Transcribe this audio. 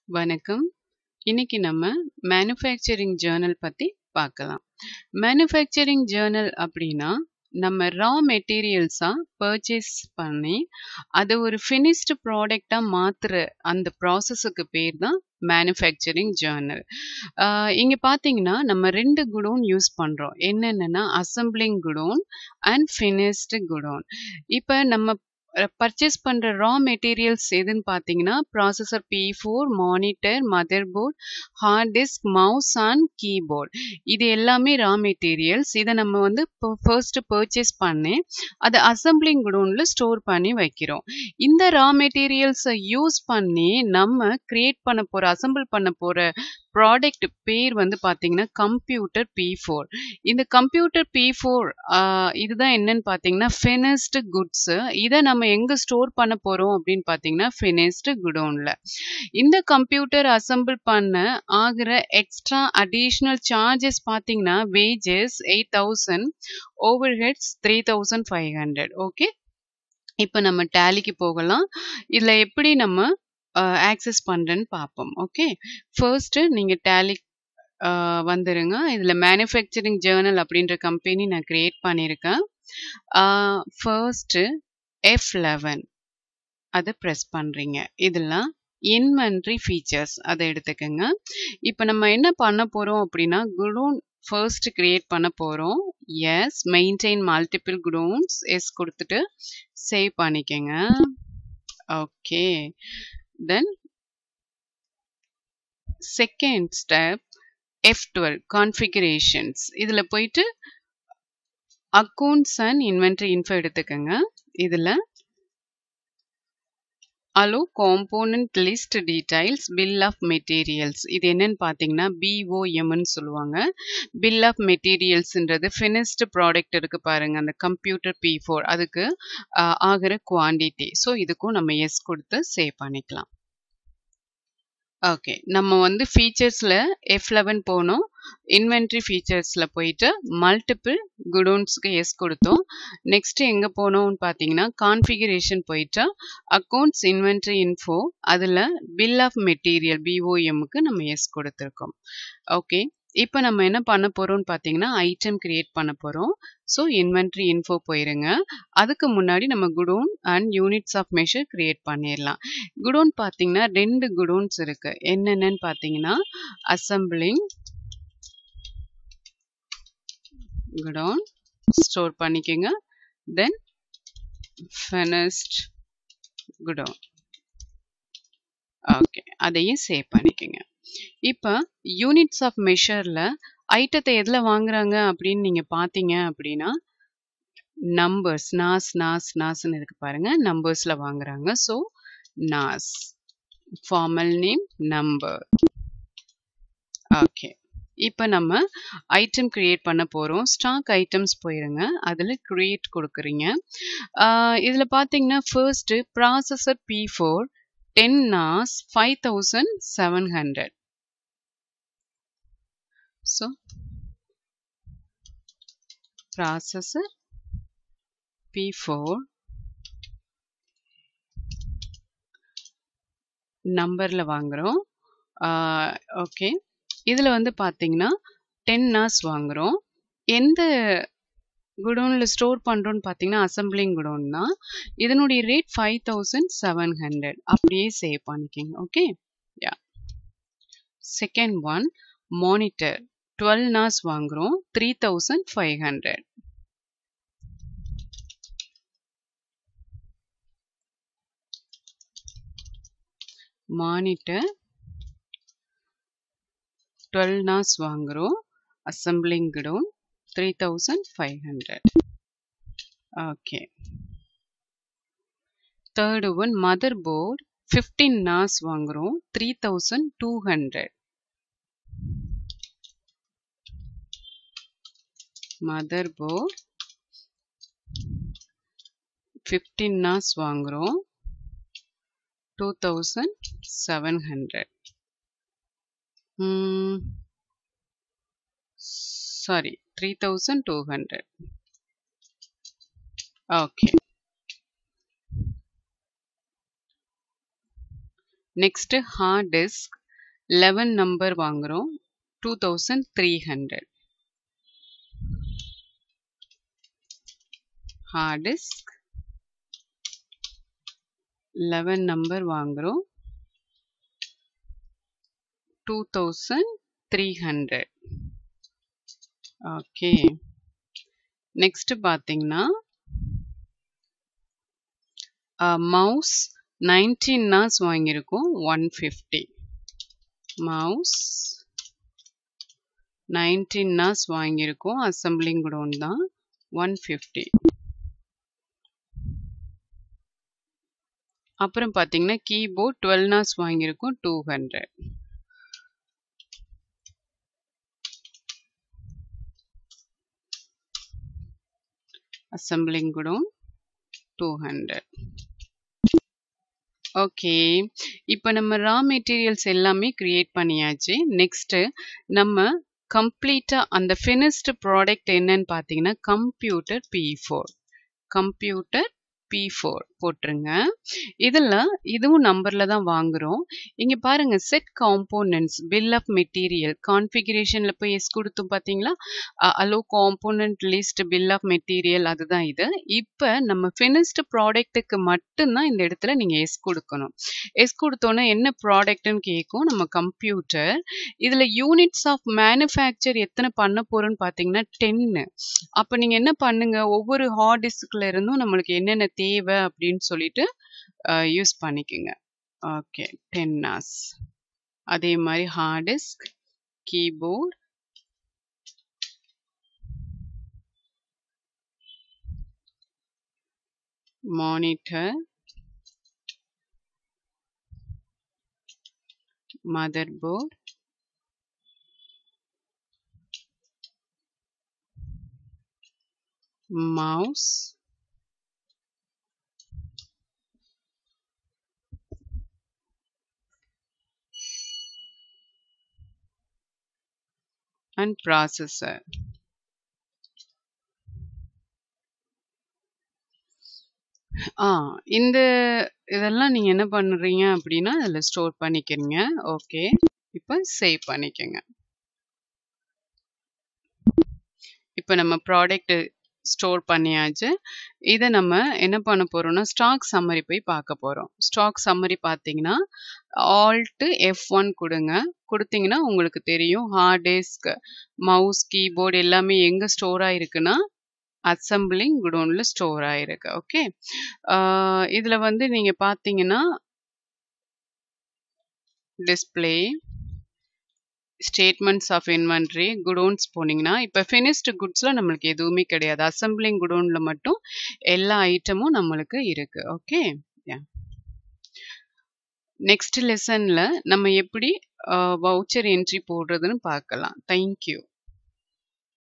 வணக்கம். இன்னைக்கு நம்ம மேனுஃபேக்சரிங் ஜர்னல் பத்தி பார்க்கலாம். மேனுஃபேக்சரிங் ஜர்னல் அப்படின்னா, நம்ம ரா மெட்டீரியல்ஸா பர்ச்சேஸ் பண்ணி, அத ஒரு ஃபினிஷ்டு ப்ராடக்ட்டா மாத்துற அந்த ப்ராசஸுக்கு பேர் தான் மேனுஃபேக்சரிங் ஜர்னல். ஆ இங்க பார்த்தீங்கன்னா, நம்ம 2 குடோன் யூஸ் பண்றோம். என்னென்னன்னா, assembling godown and finished godown. இப்ப நம்ம அ பர்ச்சேஸ் பண்ற ரா மெட்டீரியல்ஸ் எதுன்னு பார்த்தீங்கன்னா, processor P4, monitor, motherboard, hard disk, mouse and keyboard. இது எல்லாமே ரா மெட்டீரியல்ஸ். இத நம்ம வந்து ப ஃபர்ஸ்ட்டு பர்ச்சேஸ் பண்ணி, அத அசெம்பிளிங் குடோன்ல ஸ்டோர் பண்ணி வைக்கிறோம். இந்த ரா மெட்டீரியல்ஸ யூஸ் பண்ணி, நம்ம கிரியேட் பண்ண போற அசெம்பிள் பண்ண போற ப்ராடக்ட் பேர் வந்து பார்த்தீங்கன்னா, கம்ப்யூட்டர் P4. இந்த கம்ப்யூட்டர் P4 ஆ இதுதான் என்னன்னு பார்த்தீங்கன்னா, ஃபினிஷ்டு குட்ஸு. இத நம்ம எங்க ஸ்டோர் பண்ண போறோம் அப்படின்னு பார்த்தீங்கன்னா, ஃபினிஷ்டு குடோன்ல. இந்த கம்ப்யூட்டர் அசெம்பிள் பண்ண ஆகுற எக்ஸ்ட்ரா அடிஷனல் சார்ஜஸ் பார்த்தீங்கன்னா, வேஜஸ் 8000, ஓவர்ஹெட்ஸ் 3500 ஓகே. இப்ப நம்ம டேலிக்கு போகலாம். இதுல எப்படி நம்ம அ ஆக்சஸ் பண்றேன்னு பார்ப்போம். ஓகே. ஃபர்ஸ்ட்டு நீங்க டேலி ஆ வந்துருங்க. இதுல மேனுஃபேக்சரிங் ஜர்னல் அப்படின்ற கம்பெனி நான் கிரியேட் பண்ணியிருக்கேன். ஆ ஃபர்ஸ்ட்டு F11 அத பிரஸ் பண்றீங்க. இதெல்லாம் இன்வென்டரி ஃபீச்சர்ஸ் அத எடுத்துக்கங்க. இப்ப நம்ம என்ன பண்ண போறோம் அப்படின்னா, குடோன் ஃபர்ஸ்ட் கிரியேட் பண்ண போறோம். Yes maintain multiple godowns yes குடுத்துட்டு சேவ் பண்ணிக்கங்க. Okay. Then second step F12 configurations. இதுல போயிட்டு அக்கவுண்ட்ஸ் அண்ட் இன்வென்டரி இன்ஃபோ எடுத்துக்கங்க. இதுல allow component list details bill of materials. இது என்னன்னு பார்த்தீங்கன்னா, பிஓஎம்ன்னு சொல்லுவாங்க. பில் ஆஃப் மெட்டீரியல்ஸ்ன்றது ஃபினிஷ்டு ப்ராடக்ட் இருக்கு பாருங்க. அந்த கம்ப்யூட்டர் P4 அதுக்கு அ ஆகுற குவான்டிட்டி. ஸோ இதுக்கும் நம்ம எஸ் குடுத்து சேவ் பண்ணிக்கலாம். ஓகே. நம்ம வந்து ஃபீச்சர்ஸ்ல F11 போனோம். இன்வென்டரி ஃபீச்சர்ஸ்ல போயிட்டு மல்டிபிள் குடோன்ஸ்க்கு எஸ் குடுத்தோம். நெக்ஸ்ட் எங்க போனோம்னு பார்த்தீங்கன்னா, கான்ஃபிகரேஷன் போயிட்டு அக்கவுண்ட்ஸ் இன்வென்டரி இன்ஃபோ அதுல பில் ஆஃப் மெட்டீரியல் பிஓஎம்க்கு நம்ம எஸ் குடுத்துருக்கோம். ஓகே. இப்ப நம்ம என்ன பண்ண போறோம்னு பார்த்தீங்கன்னா, ஐட்டம் கிரியேட் பண்ண போறோம். ஸோ இன்வென்டரி இன்ஃபோ போயிருங்க. அதுக்கு முன்னாடி நம்ம godown and units of measure create பண்ணிரலாம். குடோன் பார்த்தீங்கன்னா, 2 குடோன்ஸ் இருக்கு. என்னென்னன்னு பார்த்தீங்கன்னா, அசெம்பிளிங் குடோன் ஸ்டோர் பண்ணிக்கங்க. Then finished godown. ஓகே. அதையும் சேவ் பண்ணிக்கங்க. இப்ப யூனிட்ஸ் ஆஃப் மெஷர்ல ஐட்டத்த எதுல வாங்குறாங்க அப்படின்னு நீங்க பார்த்தீங்க அப்படின்னா, நம்பர்ஸ் நாஸ் நாஸ் நாஸ்ன்னு இருக்கு பாருங்க. நம்பர்ஸ்ல வாங்குறாங்க. So nos. Formal name number. Okay. இப்ப நம்ம ஐட்டம் கிரியேட் பண்ண போறோம். ஸ்டாக் ஐட்டம்ஸ் போயிருங்க. அதுல கிரியேட் குடுக்குறீங்க. ஆ இதுல பார்த்தீங்கன்னா, ஃபர்ஸ்ட்டு ப்ராசஸர் P4 10 நாஸ் 5700. ஸோ ப்ராசஸர் P4 நம்பர்ல வாங்குறோம். ஆ ஓகே. இதுல வந்து பார்த்தீங்கன்னா, 10 நாஸ் வாங்குறோம். எந்த குடோன்ல ஸ்டோர் பண்றோம்னு பார்த்தீங்கன்னா, அசெம்பிளிங் குடோன் தான். இதனுடைய ரேட் 5700 அப்படியே சேவ் பண்ணிக்கங்க. Okay. Yeah. Second one monitor 12 nos வாங்குறோம். 3500. மானிட்டர் 12 நாஸ் வாங்குறோம். Assembling godown 3500. Okay. Third one motherboard 15 nos வாங்குறோம். 3200. மதர் போர்ட் 15 நாஸ் வாங்குறோம். 2700. ம். Sorry 3200. Okay. Next hard disk eleven number வாங்குகிறோம் two thousand three hundred hard disk eleven number வாங்குகிறோம் two thousand three hundred okay next பார்த்தீங்கன்னா mouse nineteen nos வாங்கியிருக்கோம் one fifty mouse nineteen nos வாங்கியிருக்கோம் assembling godown தான் one fifty அப்புறம் பார்த்தீங்கன்னா keyboard twelve nos வாங்கியிருக்கோம் two hundred assembling godown two hundred okay இப்போ நம்ம ரா மெட்டீரியல்ஸ் எல்லாமே க்ரியேட் பண்ணியாச்சு நெக்ஸ்ட்டு நம்ம கம்ப்ளீட்டாக அந்த ஃபினிஷ்டு ப்ராடக்ட் என்னன்னு பார்த்தீங்கன்னா computer B four computer B four போட்டுருங்க இதில் இதுவும் நம்பரில் தான் வாங்குகிறோம் இங்கே பாருங்கள் set components bill of material கான்ஃபிகரேஷனில் போய் எஸ் கொடுத்தோம் பார்த்தீங்களா அலோ component list bill of material அதுதான் இது இப்போ நம்ம ஃபினிஷ்டு ப்ராடக்ட்டுக்கு மட்டும்தான் இந்த இடத்துல நீங்கள் எஸ் கொடுக்கணும் எஸ் கொடுத்தோன்னே என்ன ப்ராடக்ட்னு கேட்கும் நம்ம கம்ப்யூட்டர் இதில் யூனிட்ஸ் ஆஃப் மேனுஃபேக்சர் எத்தனை பண்ண போகிறோன்னு பார்த்தீங்கன்னா டென்னு அப்போ நீங்கள் என்ன பண்ணுங்க ஒவ்வொரு ஹார்ட் டிஸ்கில் இருந்தும் நம்மளுக்கு என்னென்ன தேவை அப்படின்னு சொல்லிட்டு யூஸ் பண்ணிக்கோங்க ஓகே டென் நாஸ் அதே மாதிரி hard disk keyboard monitor motherboard mouse and processor ஆ இந்த இதெல்லாம் நீங்க என்ன பண்றீங்க அப்படின்னா அதுல ஸ்டோர் பண்ணிக்கிறீங்க ஓகே இப்போ சேவ் பண்ணிக்கங்க இப்போ நம்ம ப்ராடக்ட் ஸ்டோர் பண்ணியாச்சு இதை நம்ம என்ன பண்ண போறோம்னா ஸ்டாக் சம்மரி போய் பார்க்க போறோம் ஸ்டாக் சம்மரி பார்த்தீங்கன்னா ஆல்ட்டு எஃப் ஒன் கொடுங்க கொடுத்தீங்கன்னா உங்களுக்கு தெரியும் ஹார்ட் டிஸ்க் மவுஸ் கீபோர்டு எல்லாமே எங்கே ஸ்டோர் ஆயிருக்குன்னா அசம்பிளிங் குடோனில் ஸ்டோர் ஆயிருக்கு ஓகே இதில் வந்து நீங்கள் பார்த்தீங்கன்னா display statements of inventory godowns போனீங்கன்னா இப்போ ஃபினிஷ்டு குட்ஸில் நம்மளுக்கு எதுவுமே கிடையாது அசம்பிளிங் குடோனில் மட்டும் எல்லா ஐட்டமும் நம்மளுக்கு இருக்கு ஓகே நெக்ஸ்ட் லெசனில் நம்ம எப்படி வவுச்சர் என்ட்ரி போடுறதுன்னு பார்க்கலாம் தேங்க்யூ